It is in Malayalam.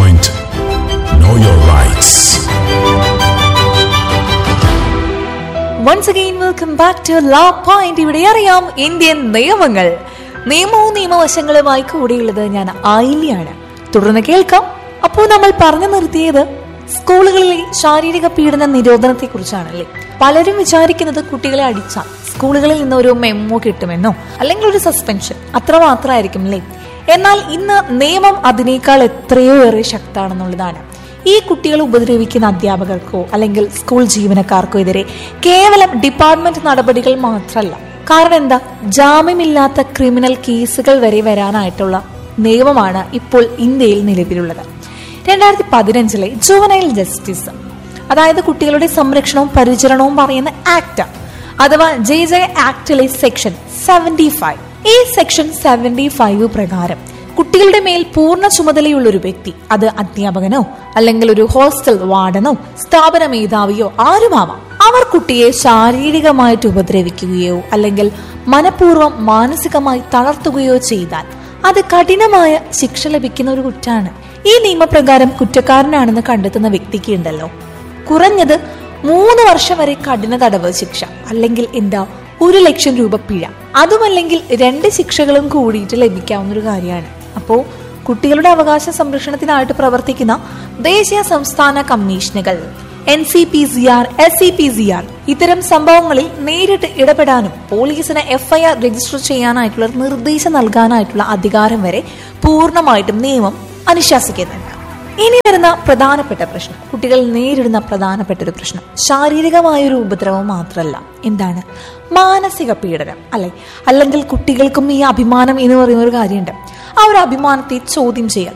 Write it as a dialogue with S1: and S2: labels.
S1: point, know your rights.
S2: Once again welcome back to law point ഇവിടെ അറിയാം ഇന്ത്യൻ നിയമങ്ങൾ നിയമവും നിയമവശങ്ങളുമായി കൂടിയുള്ളത് ഞാൻ ആയില്യാണ് തുടർന്ന് കേൾക്കാം അപ്പോൾ നമ്മൾ പറഞ്ഞു നിർത്തിയത് സ്കൂളുകളിലെ ശാരീരിക പീഡന നിരോധനത്തെ കുറിച്ചാണല്ലേ പലരും വിചാരിക്കുന്നത് കുട്ടികളെ അടിച്ചാൽ സ്കൂളുകളിൽ നിന്ന് ഒരു മെമ്മോ കിട്ടുമെന്നോ അല്ലെങ്കിൽ ഒരു സസ്പെൻഷൻ അത്ര മാത്രമായിരിക്കും അല്ലേ എന്നാൽ ഇന്ന് നിയമം അതിനേക്കാൾ എത്രയോ ഏറെ ശക്താണെന്നുള്ളതാണ് ഈ കുട്ടികളെ ഉപദ്രവിക്കുന്ന അധ്യാപകർക്കോ അല്ലെങ്കിൽ സ്കൂൾ ജീവനക്കാർക്കോ എതിരെ കേവലം ഡിപ്പാർട്ട്മെന്റ് നടപടികൾ മാത്രമല്ല കാരണം എന്താ ജാമ്യമില്ലാത്ത ക്രിമിനൽ കേസുകൾ വരെ വരാനായിട്ടുള്ള നിയമമാണ് ഇപ്പോൾ ഇന്ത്യയിൽ നിലവിലുള്ളത് രണ്ടായിരത്തി പതിനഞ്ചിലെ ജുവനൈൽ ജസ്റ്റിസ് അതായത് കുട്ടികളുടെ സംരക്ഷണവും പരിചരണവും പറയുന്ന ആക്ട് അഥവാ ജെ ജെ ആക്ടിലെ സെക്ഷൻ സെവന്റി ഫൈവ് ഈ സെക്ഷൻ സെവന്റി ഫൈവ് പ്രകാരം കുട്ടികളുടെ മേൽ പൂർണ്ണ ചുമതലയുള്ള ഒരു വ്യക്തി അത് അധ്യാപകനോ അല്ലെങ്കിൽ ഒരു ഹോസ്റ്റൽ വാർഡനോ സ്ഥാപന മേധാവിയോ ആരുമാവാം അവർ കുട്ടിയെ ശാരീരികമായിട്ട് ഉപദ്രവിക്കുകയോ അല്ലെങ്കിൽ മനഃപൂർവ്വം മാനസികമായി തളർത്തുകയോ ചെയ്താൽ അത് കഠിനമായ ശിക്ഷ ലഭിക്കുന്ന ഒരു കുറ്റാണ് ഈ നിയമപ്രകാരം കുറ്റക്കാരനാണെന്ന് കണ്ടെത്തുന്ന വ്യക്തിക്ക് ഉണ്ടല്ലോ കുറഞ്ഞത് മൂന്ന് വർഷം വരെ കഠിന തടവ് ശിക്ഷ അല്ലെങ്കിൽ എന്താ ഒരു ലക്ഷം രൂപ പിഴ അതുമല്ലെങ്കിൽ രണ്ട് ശിക്ഷകളും കൂടിയിട്ട് ലഭിക്കാവുന്ന ഒരു കാര്യമാണ് അപ്പോൾ കുട്ടികളുടെ അവകാശ സംരക്ഷണത്തിനായിട്ട് പ്രവർത്തിക്കുന്ന ദേശീയ സംസ്ഥാന കമ്മീഷനുകൾ N C P C R S C P C R ഇത്തരം സംഭവങ്ങളിൽ നേരിട്ട് ഇടപെടാനും പോലീസിന് എഫ്ഐആർ രജിസ്റ്റർ ചെയ്യാനായിട്ടുള്ള നിർദ്ദേശം നൽകാനായിട്ടുള്ള അധികാരം വരെ പൂർണ്ണമായിട്ടും നിയമം അനുശാസിക്കുന്നുണ്ട് ഇനി വരുന്ന പ്രധാനപ്പെട്ട പ്രശ്നം കുട്ടികൾ നേരിടുന്ന പ്രധാനപ്പെട്ട ഒരു പ്രശ്നം ശാരീരികമായ ഒരു ഉപദ്രവം മാത്രമല്ല എന്താണ് മാനസിക പീഡനം അല്ലെ അല്ലെങ്കിൽ കുട്ടികൾക്കും ഈ അഭിമാനം എന്ന് പറയുന്ന ഒരു കാര്യമുണ്ട് ആ ഒരു അഭിമാനത്തെ ചോദ്യം ചെയ്യൽ